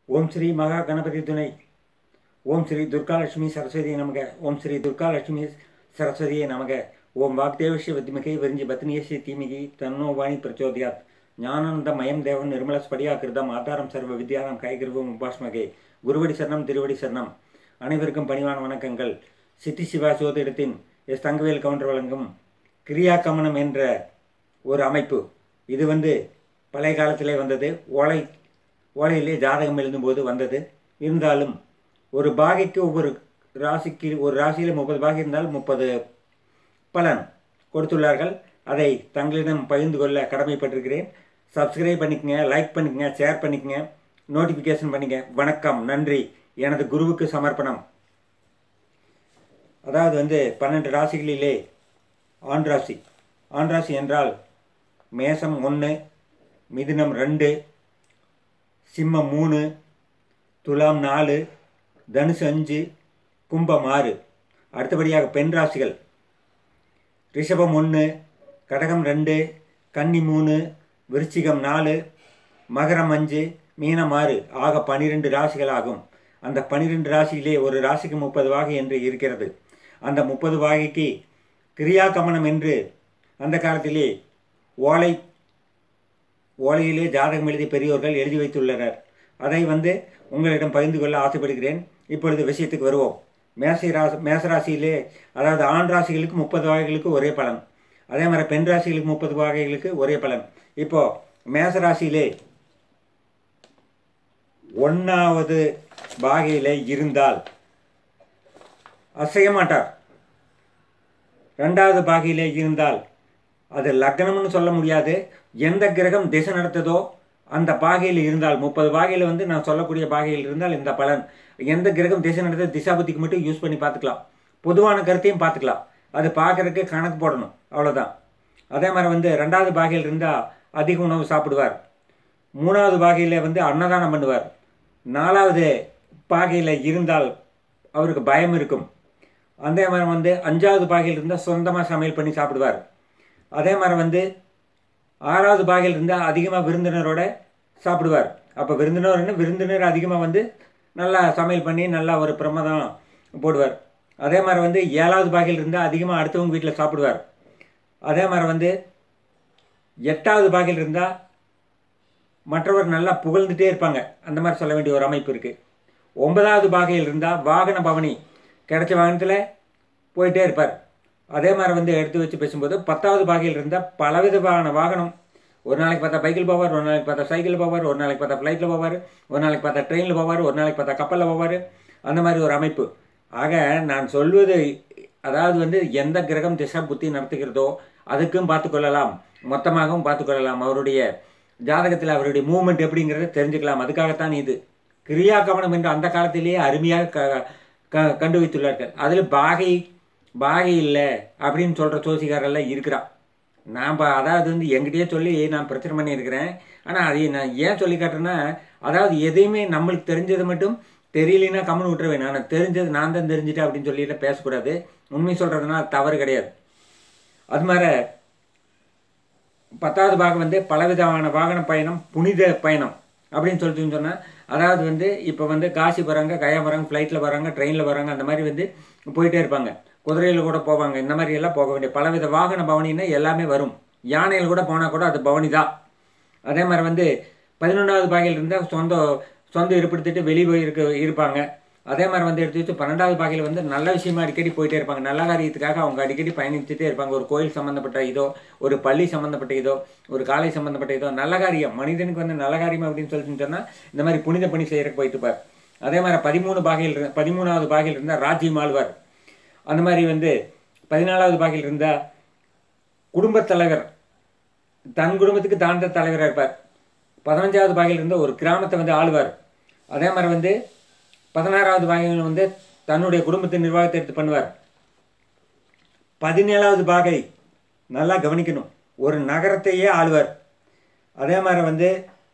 ஓம் ஸ்ரீ மகா கணபதி துணை ஓம் ஸ்ரீ துர்காலட்சுமி சரஸ்வதி நமக ஓம் ஸ்ரீ துர்காலட்சுமி சரஸ்வதியே நமக ஓம் வாக்தேவஸ்ய வித்மகே விரிஞ்சி பத்னியஸ்ய தீமிகி தன்னோ வாணி பிரச்சோதயாத் ஞானானந்த மயம் தேவன் நிர்மல ஸ்படியா கிருதம் ஆதாரம் சர்வ வித்யானம் கைகிருவம் உபாஸ்மகே குருவடி சரணம் திருவடி சரணம் அனைவருக்கும் பணிவான வணக்கங்கள் சித்தி சிவா சோதிடத்தின் எஸ் தங்கவேல் கவுண்டர் வழங்கும் கிரியா கமனம் என்ற ஒரு அமைப்பு இது வந்து பழைய காலத்திலே வந்தது ஓலை ஓலையிலே ஜாதகம் எழுதும்போது வந்தது இருந்தாலும் ஒரு பாகைக்கு ஒவ்வொரு ராசிக்கு ஒரு ராசியில் முப்பது பாகை இருந்தால் முப்பது பலன் கொடுத்துள்ளார்கள் அதை தங்களிடம் பகிர்ந்து கொள்ள கடமைப்பட்டிருக்கிறேன் சப்ஸ்கிரைப் பண்ணிக்கங்க லைக் பண்ணிக்கங்க ஷேர் பண்ணிக்கங்க நோட்டிஃபிகேஷன் பண்ணிங்க வணக்கம் நன்றி எனது குருவுக்கு சமர்ப்பணம் அதாவது வந்து பன்னெண்டு ராசிகளிலே ஆண் ராசி ஆண் ராசி என்றால் மேசம் ஒன்று மிதுனம் ரெண்டு சிம்மம் மூணு துலாம் நாலு தனுசு அஞ்சு கும்பம் ஆறு அடுத்தபடியாக பெண் ராசிகள் ரிஷபம் ஒன்று கடகம் ரெண்டு கன்னி மூணு விருச்சிகம் நாலு மகரம் அஞ்சு மீனம் ஆறு ஆக பனிரெண்டு ராசிகள் ஆகும் அந்த பனிரெண்டு ராசியிலே ஒரு ராசிக்கு முப்பது வாகை என்று இருக்கிறது அந்த முப்பது வாகைக்கு கிரியா கமனம் என்று அந்த காலத்திலே ஓலை ஓலையிலே ஜாதகம் எழுதி பெரியோர்கள் எழுதி வைத்துள்ளனர் அதை வந்து உங்களிடம் பகிர்ந்து கொள்ள ஆசைப்படுகிறேன் இப்பொழுது விஷயத்துக்கு வருவோம் மேசை ராசி மேசராசியிலே அதாவது ஆண் ராசிகளுக்கு முப்பது வகைகளுக்கு ஒரே பலன் அதே மாதிரி பெண் ராசிகளுக்கு முப்பது வகைகளுக்கு ஒரே பலன் இப்போ மேசராசியிலே ஒன்றாவது பாகையில் இருந்தால் அசைய மாட்டார் ரெண்டாவது பாகையில் இருந்தால் அது லக்னம்னு சொல்ல முடியாது எந்த கிரகம் திசை நடத்ததோ அந்த பாகையில் இருந்தால் முப்பது பாகையில் வந்து நான் சொல்லக்கூடிய பாகையில் இருந்தால் இந்த பலன் எந்த கிரகம் திசை நடத்த திசாபுத்திக்கு மட்டும் யூஸ் பண்ணி பார்த்துக்கலாம் பொதுவான கருத்தையும் பார்த்துக்கலாம் அது பார்க்குறதுக்கு கணக்கு போடணும் அவ்வளோதான் அதே மாதிரி வந்து ரெண்டாவது பாகையில் இருந்தால் அதிக உணவு சாப்பிடுவார் மூணாவது பாகையில் வந்து அன்னதானம் பண்ணுவார் நாலாவது பாகையில் இருந்தால் அவருக்கு பயம் இருக்கும் அதே மாதிரி வந்து அஞ்சாவது பாகையில் இருந்தால் சொந்தமாக சமையல் பண்ணி சாப்பிடுவார் அதே மாதிரி வந்து ஆறாவது பாகையில் இருந்தால் அதிகமாக விருந்தினரோட சாப்பிடுவார் அப்போ விருந்தினர்னு விருந்தினர் அதிகமாக வந்து நல்லா சமையல் பண்ணி நல்லா ஒரு பிரமாதம் போடுவார் அதே மாதிரி வந்து ஏழாவது பாகையில் இருந்தால் அதிகமாக அடுத்தவங்க வீட்டில் சாப்பிடுவார் அதே மாதிரி வந்து எட்டாவது பாகையில் இருந்தால் மற்றவர் நல்லா புகழ்ந்துட்டே இருப்பாங்க அந்த மாதிரி சொல்ல வேண்டிய ஒரு அமைப்பு இருக்குது ஒன்பதாவது பாகையில் இருந்தால் வாகன பவனி கிடைச்ச வாகனத்தில் போயிட்டே இருப்பார் அதே மாதிரி வந்து எடுத்து வச்சு பேசும்போது பத்தாவது பாகையில் இருந்தால் பலவிதமான வாகனம் ஒரு நாளைக்கு பார்த்தா பைக்கில் போவார் ஒரு நாளைக்கு பார்த்தா சைக்கிள் போவார் ஒரு நாளைக்கு பார்த்தா ஃப்ளைட்டில் போவார் ஒரு நாளைக்கு பார்த்தா ட்ரெயினில் போவார் ஒரு நாளைக்கு பார்த்தா கப்பலில் போவார் அந்த மாதிரி ஒரு அமைப்பு ஆக நான் சொல்வது அதாவது வந்து எந்த கிரகம் திசை புத்தி நடத்துகிறதோ அதுக்கும் பார்த்துக்கொள்ளலாம் மொத்தமாகவும் பார்த்துக்கொள்ளலாம் அவருடைய ஜாதகத்தில் அவருடைய மூவ்மெண்ட் எப்படிங்கிறத தெரிஞ்சுக்கலாம் அதுக்காகத்தான் இது கிரியா கவனம் என்று அந்த காலத்திலேயே அருமையாக க க கண்டு வைத்துள்ளார்கள் அதில் பாகை பாகை இல்லை அப்படின்னு சொல்கிற ஜோசிகாரெல்லாம் இருக்கிறான் நான் பா அதாவது வந்து எங்கிட்டயே சொல்லி நான் பிரச்சனை பண்ணியிருக்கிறேன் ஆனால் அதை நான் ஏன் சொல்லி காட்டுறேன்னா அதாவது எதையுமே நம்மளுக்கு தெரிஞ்சது மட்டும் தெரியலனா கம்மன் விட்டுருவேன் நான் தெரிஞ்சது நான் தான் தெரிஞ்சுட்டேன் அப்படின்னு சொல்லிட்டு பேசக்கூடாது உண்மை சொல்கிறதுனா தவறு கிடையாது அது மாதிரி பத்தாவது பாகம் வந்து பலவிதமான வாகன பயணம் புனித பயணம் அப்படின்னு சொல்லிட்டு சொன்னால் அதாவது வந்து இப்போ வந்து காசி வராங்க கயா வராங்க ஃப்ளைட்டில் வராங்க ட்ரெயினில் வராங்க அந்த மாதிரி வந்து போயிட்டே இருப்பாங்க குதிரையில் கூட போவாங்க இந்த மாதிரி எல்லாம் போக வேண்டிய பலவித வாகன பவனின்னா எல்லாமே வரும் யானையில் கூட போனால் கூட அது பவனி தான் அதே மாதிரி வந்து பதினொன்றாவது பாகையில் இருந்தால் சொந்த சொந்த இருப்படுத்திட்டு வெளியே போய் இருக்க இருப்பாங்க அதே மாதிரி வந்து எடுத்து வச்சு பன்னெண்டாவது பாகையில் வந்து நல்ல விஷயமா அடிக்கடி போயிட்டே இருப்பாங்க நல்ல காரியத்துக்காக அவங்க அடிக்கடி பயணிச்சுட்டே இருப்பாங்க ஒரு கோயில் சம்மந்தப்பட்ட இதோ ஒரு பள்ளி சம்மந்தப்பட்ட இதோ ஒரு காலை சம்மந்தப்பட்ட இதோ நல்ல காரியம் மனிதனுக்கு வந்து நல்ல காரியம் அப்படின்னு சொல்லிட்டு சொன்னால் இந்த மாதிரி புனித பணி செய்யறதுக்கு போயிட்டு இருப்பார் அதே மாதிரி பதிமூணு பாகையில் பதிமூணாவது பாகையில் இருந்தால் ராஜ்யம் ஆழ்வார் அந்த மாதிரி வந்து பதினாலாவது பாகையில் இருந்தால் குடும்பத் தலைவர் தன் குடும்பத்துக்கு தாண்ட தலைவராக இருப்பார் பதினஞ்சாவது பாகையில் இருந்தால் ஒரு கிராமத்தை வந்து ஆளுவார் அதே மாதிரி வந்து பதினாறாவது பாகையில் வந்து தன்னுடைய குடும்பத்தின் நிர்வாகத்தை எடுத்து பண்ணுவார் பதினேழாவது பாகை நல்லா கவனிக்கணும் ஒரு நகரத்தையே ஆளுவார் அதே மாதிரி வந்து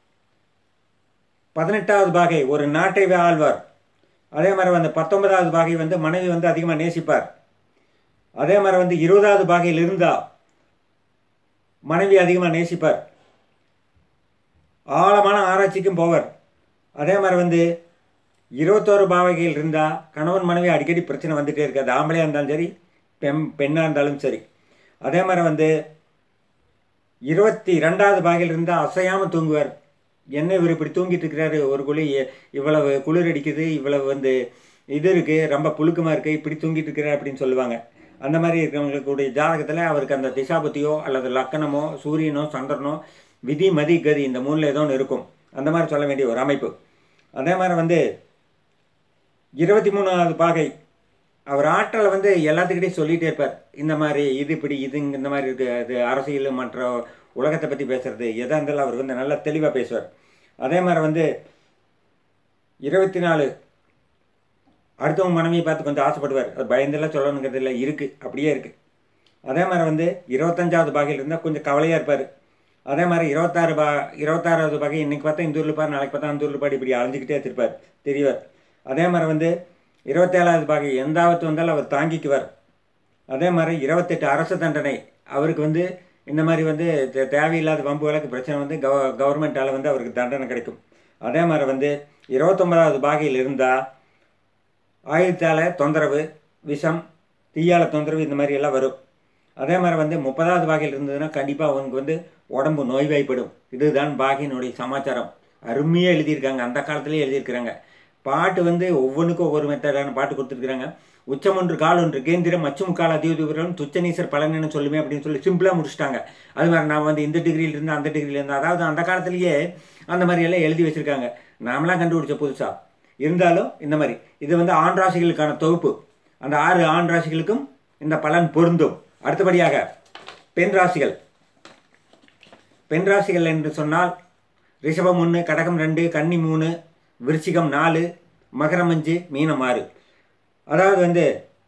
பதினெட்டாவது பாகை ஒரு நாட்டை ஆழ்வார் அதே மாதிரி வந்து பத்தொன்பதாவது பாகை வந்து மனைவி வந்து அதிகமாக நேசிப்பார் அதே மாதிரி வந்து இருபதாவது பாகையில் இருந்தால் மனைவி அதிகமாக நேசிப்பார் ஆழமான ஆராய்ச்சிக்கும் போவார் அதே மாதிரி வந்து இருபத்தோரு பாவகைகள் இருந்தால் கணவன் மனைவி அடிக்கடி பிரச்சனை வந்துகிட்டே இருக்காது ஆம்பளையாக இருந்தாலும் சரி பெண் பெண்ணாக இருந்தாலும் சரி அதே மாதிரி வந்து இருபத்தி ரெண்டாவது பாகையில் இருந்தால் அசையாமல் தூங்குவார் என்ன இவர் இப்படி தூங்கிட்டு இருக்கிறாரு ஒரு குழி இவ்வளவு குளிர் அடிக்குது இவ்வளவு வந்து இது இருக்குது ரொம்ப புழுக்கமாக இருக்குது இப்படி தூங்கிட்டு இருக்கிறார் அப்படின்னு சொல்லுவாங்க அந்த மாதிரி இருக்கிறவங்களுடைய ஜாதகத்தில் அவருக்கு அந்த திசாபத்தியோ அல்லது லக்கணமோ சூரியனோ சந்திரனோ விதி மதி கதி இந்த மூணில் ஏதோ ஒன்று இருக்கும் அந்த மாதிரி சொல்ல வேண்டிய ஒரு அமைப்பு அதே மாதிரி வந்து இருபத்தி மூணாவது பாகை அவர் ஆற்றலை வந்து எல்லாத்துக்கிட்டையும் சொல்லிகிட்டே இருப்பார் இந்த மாதிரி இது இப்படி இது இந்த மாதிரி இருக்குது அது அரசியல் மற்ற உலகத்தை பற்றி பேசுகிறது எதாக இருந்தாலும் அவர் வந்து நல்லா தெளிவாக பேசுவார் அதே மாதிரி வந்து இருபத்தி நாலு அடுத்தவங்க மனைவியை பார்த்து கொஞ்சம் ஆசைப்படுவார் அது பயந்தெல்லாம் சொல்லணுங்கிறது இல்லை இருக்குது அப்படியே இருக்குது அதே மாதிரி வந்து இருபத்தஞ்சாவது பாகையில் இருந்தால் கொஞ்சம் கவலையாக இருப்பார் அதே மாதிரி இருபத்தாறு பா இருபத்தாறாவது பாகை இன்றைக்கி பார்த்தா இந்த ஊரில் பாரு நாளைக்கு பார்த்தா அந்த ஊரில் பாடி இப்படி அலைஞ்சிக்கிட்டே வச்சிருப்பார் தெரியவார் அதே மாதிரி வந்து இருபத்தேழாவது பாகை எந்த ஆபத்து வந்தாலும் அவர் தாங்கிக்குவார் அதே மாதிரி இருபத்தெட்டு அரசு தண்டனை அவருக்கு வந்து இந்த மாதிரி வந்து தே- தேவையில்லாத வம்பு வழக்கு பிரச்சனை வந்து கவ கவர்மெண்ட்டால் வந்து அவருக்கு தண்டனை கிடைக்கும் அதே மாதிரி வந்து இருபத்தொம்பதாவது பாகையில் இருந்தால் ஆயுதத்தால் தொந்தரவு விஷம் தீயால தொந்தரவு இந்த மாதிரி எல்லாம் வரும் அதே மாதிரி வந்து முப்பதாவது பாகையில் இருந்ததுன்னா கண்டிப்பாக அவனுக்கு வந்து உடம்பு நோய்வாய்ப்படும் இதுதான் பாகியினுடைய சமாச்சாரம் அருமையாக எழுதியிருக்காங்க அந்த காலத்திலே எழுதியிருக்கிறாங்க பாட்டு வந்து ஒவ்வொன்றுக்கும் ஒவ்வொரு மெத்தடான பாட்டு கொடுத்துருக்குறாங்க உச்சம் ஒன்று கால் ஒன்று கேந்திரம் அச்சும் கால் அதிபதிபுரம் துச்சநீசர் பலன்னு சொல்லுமே அப்படின்னு சொல்லி சிம்பிளாக முடிச்சிட்டாங்க அது மாதிரி நான் வந்து இந்த டிகிரியில் இருந்து அந்த டிகிரியில் இருந்து அதாவது அந்த காலத்திலேயே அந்த மாதிரி எல்லாம் எழுதி வச்சுருக்காங்க நாமளாம் கண்டுபிடிச்ச புதுசாக இருந்தாலும் இந்த மாதிரி இது வந்து ஆண் ராசிகளுக்கான தொகுப்பு அந்த ஆறு ஆண் ராசிகளுக்கும் இந்த பலன் பொருந்தும் அடுத்தபடியாக பெண் ராசிகள் பெண் ராசிகள் என்று சொன்னால் ரிஷபம் ஒன்று கடகம் ரெண்டு கன்னி மூணு விருச்சிகம் நாலு மகரம் அஞ்சு மீனம் ஆறு அதாவது வந்து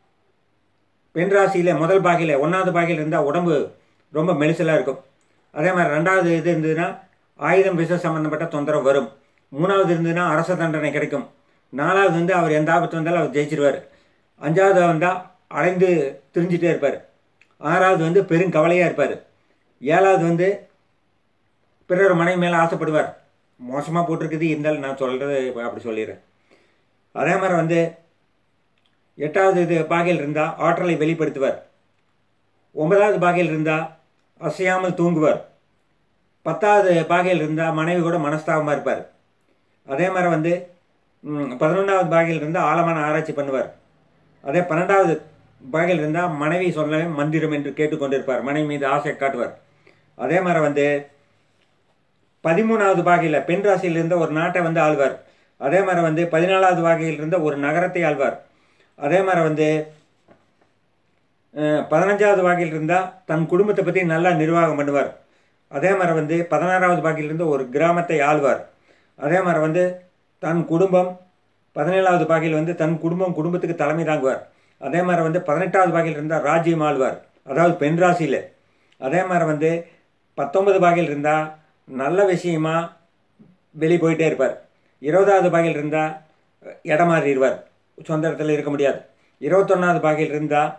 பெண் ராசியில் முதல் பாகையில் ஒன்றாவது பாகையில் இருந்தால் உடம்பு ரொம்ப மெலிசலாக இருக்கும் அதே மாதிரி ரெண்டாவது இது இருந்ததுன்னா ஆயுதம் விச சம்மந்தப்பட்ட தொந்தரவு வரும் மூணாவது இருந்ததுன்னா அரச தண்டனை கிடைக்கும் நாலாவது வந்து அவர் எந்த ஆபத்து வந்தாலும் அவர் ஜெயிச்சிருவார் அஞ்சாவது வந்தால் அலைந்து திரிஞ்சிட்டே இருப்பார் ஆறாவது வந்து பெருங்கவலையாக இருப்பார் ஏழாவது வந்து பிறர் மனைவி மேலே ஆசைப்படுவார் மோசமாக போட்டிருக்குது இருந்தாலும் நான் சொல்கிறது அப்படி சொல்லிடுறேன் அதே மாதிரி வந்து எட்டாவது இது பாகையில் இருந்தால் ஆற்றலை வெளிப்படுத்துவார் ஒன்பதாவது பாகையில் இருந்தால் அசையாமல் தூங்குவார் பத்தாவது பாகையில் இருந்தால் மனைவி கூட மனஸ்தாபமாக இருப்பார் அதே மாதிரி வந்து ம், பதினொன்றாவது பாகையில் இருந்தால் ஆழமான ஆராய்ச்சி பண்ணுவார் அதே பன்னெண்டாவது பாகையில் இருந்தால் மனைவி சொல்லவே மந்திரம் என்று கேட்டுக்கொண்டிருப்பார் மனைவி மீது ஆசை காட்டுவார் அதே மாதிரி வந்து பதிமூணாவது பாகையில் பெண் ராசியில் இருந்த ஒரு நாட்டை வந்து ஆள்வார் அதே மாதிரி வந்து பதினாலாவது பாகையில் இருந்த ஒரு நகரத்தை ஆள்வார் அதே மாதிரி வந்து அஹ், பதினஞ்சாவது பாகையில் இருந்தால் தன் குடும்பத்தை பற்றி நல்லா நிர்வாகம் பண்ணுவார் அதே மாதிரி வந்து பதினாறாவது பாகையில் இருந்து ஒரு கிராமத்தை ஆள்வார் அதே மாதிரி வந்து தன் குடும்பம் பதினேழாவது பாகையில் வந்து தன் குடும்பம் குடும்பத்துக்கு தலைமை தாங்குவார் அதே மாதிரி வந்து பதினெட்டாவது பாகையில் இருந்தால் ராஜ்யம் ஆள்வார் அதாவது பெண் ராசியில் அதே மாதிரி வந்து பத்தொன்பது பாகையில் இருந்தால் நல்ல விஷயமா வெளியே போயிட்டே இருப்பார் இருபதாவது பாகையில் இருந்தால் இடம் மாறிடுவார் சொந்த இடத்துல இருக்க முடியாது இருபத்தொன்னாவது பாகையில் இருந்தால்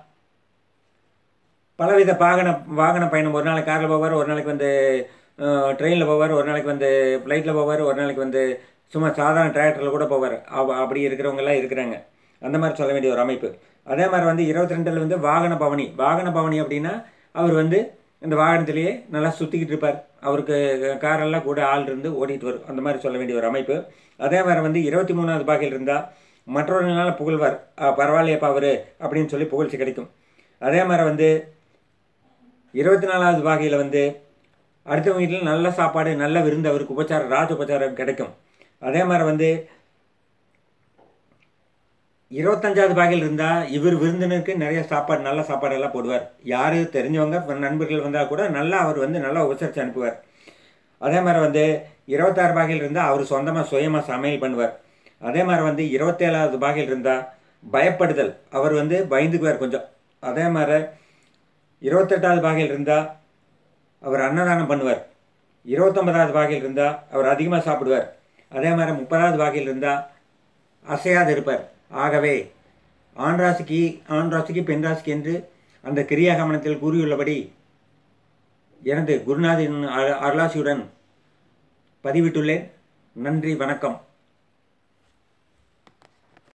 பலவித வாகன வாகன பயணம் ஒரு நாளைக்கு காரில் போவார் ஒரு நாளைக்கு வந்து ட்ரெயினில் போவார் ஒரு நாளைக்கு வந்து ஃப்ளைட்டில் போவார் ஒரு நாளைக்கு வந்து சும்மா சாதாரண டிராக்டரில் கூட போவார் அவ அப்படி இருக்கிறவங்கெல்லாம் இருக்கிறாங்க அந்த மாதிரி சொல்ல வேண்டிய ஒரு அமைப்பு அதே மாதிரி வந்து இருபத்தி ரெண்டில் வந்து வாகன பவனி வாகன பவனி அப்படின்னா அவர் வந்து இந்த வாகனத்திலேயே நல்லா சுற்றிக்கிட்டு இருப்பார் அவருக்கு காரெல்லாம் கூட ஆள் இருந்து ஓட்டிகிட்டு வரும் அந்த மாதிரி சொல்ல வேண்டிய ஒரு அமைப்பு அதே மாதிரி வந்து இருபத்தி மூணாவது பாகையில் இருந்தால் மற்றவர்களால் புகழ்வார் "ஆ, பரவாயில்லையப்பா அவர் அப்படின்னு சொல்லி புகழ்ச்சி கிடைக்கும் அதே மாதிரி வந்து இருபத்தி நாலாவது பாகையில் வந்து அடுத்தவங்க வீட்டில் நல்ல சாப்பாடு நல்ல விருந்து அவருக்கு உபச்சாரம் ராஜ உபச்சாரம் கிடைக்கும் அதே மாதிரி வந்து இருபத்தஞ்சாவது பாகையில் இருந்தால் இவர் விருந்தினருக்கு நிறைய சாப்பாடு நல்ல சாப்பாடு எல்லாம் போடுவார் யார் தெரிஞ்சவங்க இப்ப நண்பர்கள் வந்தால் கூட நல்லா அவர் வந்து நல்லா உபசரித்து அனுப்புவார் அதே மாதிரி வந்து இருபத்தாறு பாகையில் இருந்தால் அவர் சொந்தமாக சுயமாக சமையல் பண்ணுவார் அதே மாதிரி வந்து இருபத்தேழாவது பாகையில் இருந்தால் பயப்படுதல் அவர் வந்து பயந்துக்குவார் கொஞ்சம் அதே மாதிரி இருபத்தெட்டாவது பாகையில் இருந்தால் அவர் அன்னதானம் பண்ணுவார் இருபத்தொன்பதாவது பாகையில் இருந்தால் அவர் அதிகமாக சாப்பிடுவார் அதே மாதிரி முப்பதாவது பாகையில் இருந்தால் அசையாது இருப்பார் ஆகவே ஆண் ராசிக்கு ஆண் ராசிக்கு பெண் ராசிக்கு என்று அந்த கிரியாகமனத்தில் கூறியுள்ளபடி எனது குருநாதின் அருளாசியுடன் பதிவிட்டுள்ளேன் நன்றி வணக்கம்